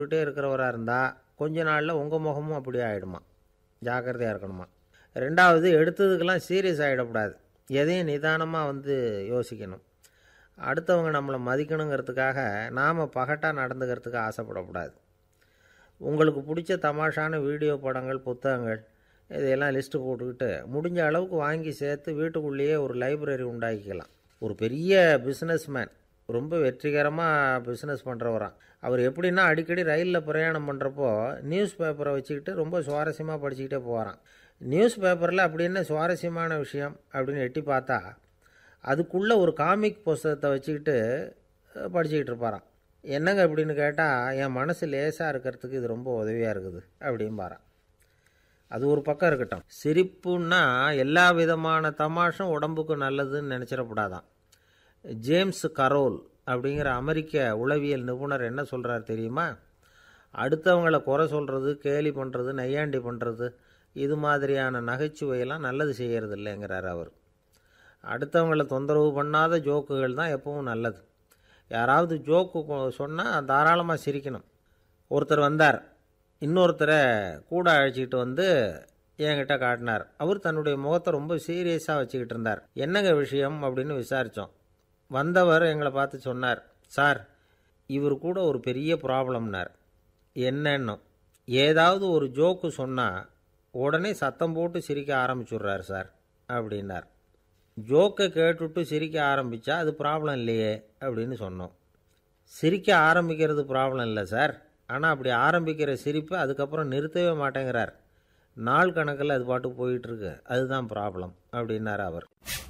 விட்டே இருக்கிறவராக இருந்தால் கொஞ்ச நாளில் உங்கள் முகமும் அப்படியே ஆகிடுமா ஜாக்கிரதையாக இருக்கணுமா ரெண்டாவது எடுத்ததுக்கெல்லாம் சீரியஸ் ஆகிடக்கூடாது எதையும் நிதானமாக வந்து யோசிக்கணும் அடுத்தவங்க நம்மளை மதிக்கணுங்கிறதுக்காக நாம் பகட்டாக நடந்துக்கிறதுக்கு ஆசைப்படக்கூடாது உங்களுக்கு பிடிச்ச தமாஷான வீடியோ படங்கள் புத்தகங்கள் இதையெல்லாம் லிஸ்ட்டு போட்டுக்கிட்டு முடிஞ்ச அளவுக்கு வாங்கி சேர்த்து வீட்டுக்குள்ளேயே ஒரு லைப்ரரி உண்டாக்கிக்கலாம் ஒரு பெரிய பிஸ்னஸ்மேன் ரொம்ப வெற்றிகரமாக பிஸ்னஸ் பண்ணுறவராம் அவர் எப்படின்னா அடிக்கடி ரயிலில் பிரயாணம் பண்ணுறப்போ நியூஸ் பேப்பரை வச்சுக்கிட்டு ரொம்ப சுவாரஸ்யமாக படிச்சுக்கிட்டே போகிறான் நியூஸ் பேப்பரில் அப்படி என்ன சுவாரஸ்யமான விஷயம் அப்படின்னு எட்டி பார்த்தா அதுக்குள்ளே ஒரு காமிக் புஸ்தகத்தை வச்சுக்கிட்டு அஹ், படிச்சுக்கிட்டு இருப்பாராம் என்னங்க அப்படின்னு கேட்டால் என் மனசு லேசாக இருக்கிறதுக்கு இது ரொம்ப உதவியாக இருக்குது அப்படிம்பாரான் அது ஒரு பக்கம் இருக்கட்டும் சிரிப்புன்னா எல்லா விதமான தமாஷும் உடம்புக்கு நல்லதுன்னு நினச்சிடக்கூடாதான் ஜேம்ஸ் கரோல் அப்படிங்கிற அமெரிக்க உளவியல் நிபுணர் என்ன சொல்கிறார் தெரியுமா அடுத்தவங்களை குறை சொல்கிறது கேலி பண்ணுறது நையாண்டி பண்ணுறது இது மாதிரியான நகைச்சுவையெல்லாம் நல்லது செய்கிறது இல்லைங்கிறார் அவர் அடுத்தவங்களை தொந்தரவு பண்ணாத ஜோக்குகள் தான் எப்பவும் நல்லது யாராவது ஜோக்கு சொன்னால் தாராளமாக சிரிக்கணும் ஒருத்தர் வந்தார் இன்னொருத்தரை கூட அழைச்சிக்கிட்டு வந்து என்கிட்ட காட்டினார் அவர் தன்னுடைய முகத்தை ரொம்ப சீரியஸாக வச்சுக்கிட்டு இருந்தார் என்னங்க விஷயம் அப்படின்னு விசாரித்தோம் வந்தவர் எங்களை பார்த்து சொன்னார் சார் இவர் கூட ஒரு பெரிய ப்ராப்ளம்னார் என்னன்னு ஏதாவது ஒரு ஜோக்கு சொன்னால் உடனே சத்தம் போட்டு சிரிக்க ஆரம்பிச்சுடுறார் சார் அப்படின்னார் ஜோக்கை கேட்டுட்டு சிரிக்க ஆரம்பித்தா அது ப்ராப்ளம் இல்லையே அப்படின்னு சொன்னோம் சிரிக்க ஆரம்பிக்கிறது ப்ராப்ளம் இல்லை சார் ஆனால் அப்படி ஆரம்பிக்கிற சிரிப்பை அதுக்கப்புறம் நிறுத்தவே மாட்டேங்கிறார் நாள் கணக்கில் அது பாட்டு போயிட்டுருக்கு அதுதான் ப்ராப்ளம் அப்படின்னார் அவர்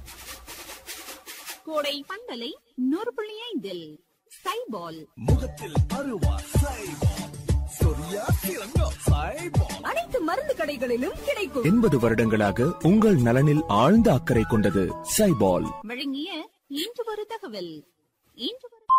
கோடை பந்தலை நூறு புள்ளி ஐந்தில் சைபால் முகத்தில் அருவா சைபால் சொரியா சிறங்கோ சைபால் அனைத்து மருந்து கடைகளிலும் கிடைக்கும் எண்பது வருடங்களாக உங்கள் நலனில் ஆழ்ந்த அக்கறை கொண்டது சைபால் வழங்கிய இன்று ஒரு தகவல் இன்று ஒரு